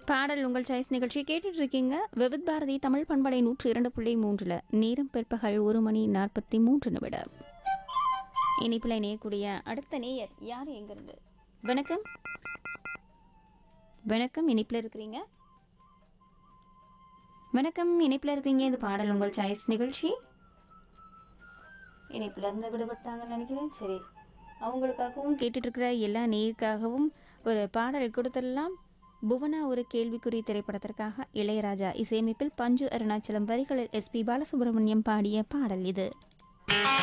பாடல் உங்கள் சாய்ஸ் நிகழ்ச்சி கேட்டுட்டு இருக்கீங்க விவித் பாரதி தமிழ் பண்பலை நூற்றி இரண்டு புள்ளி மூன்றில் நேரம் பிற்பகல் ஒரு மணி நாற்பத்தி மூன்று நிமிடம் இனிப்பில் இணையக்கூடிய அடுத்த நேயர் யார் எங்கிருந்து வணக்கம் வணக்கம் இனிப்பில் இருக்கிறீங்க வணக்கம் இனிப்பில் இருக்கிறீங்க இது பாடல் உங்கள் சாய்ஸ் நிகழ்ச்சி இணைப்பில் இருந்து விடுபட்டாங்கன்னு நினைக்கிறேன் சரி அவங்களுக்காகவும் கேட்டுட்டு இருக்கிற எல்லா நேருக்காகவும் ஒரு பாடல் கொடுத்துடலாம் புவனா ஒரு கேள்விக்குறி திரைப்படத்திற்காக இளையராஜா இசையமைப்பில் பஞ்சு அருணாச்சலம் வரிகளில் எஸ்பி பாலசுப்ரமணியம் பாடிய பாடல் இது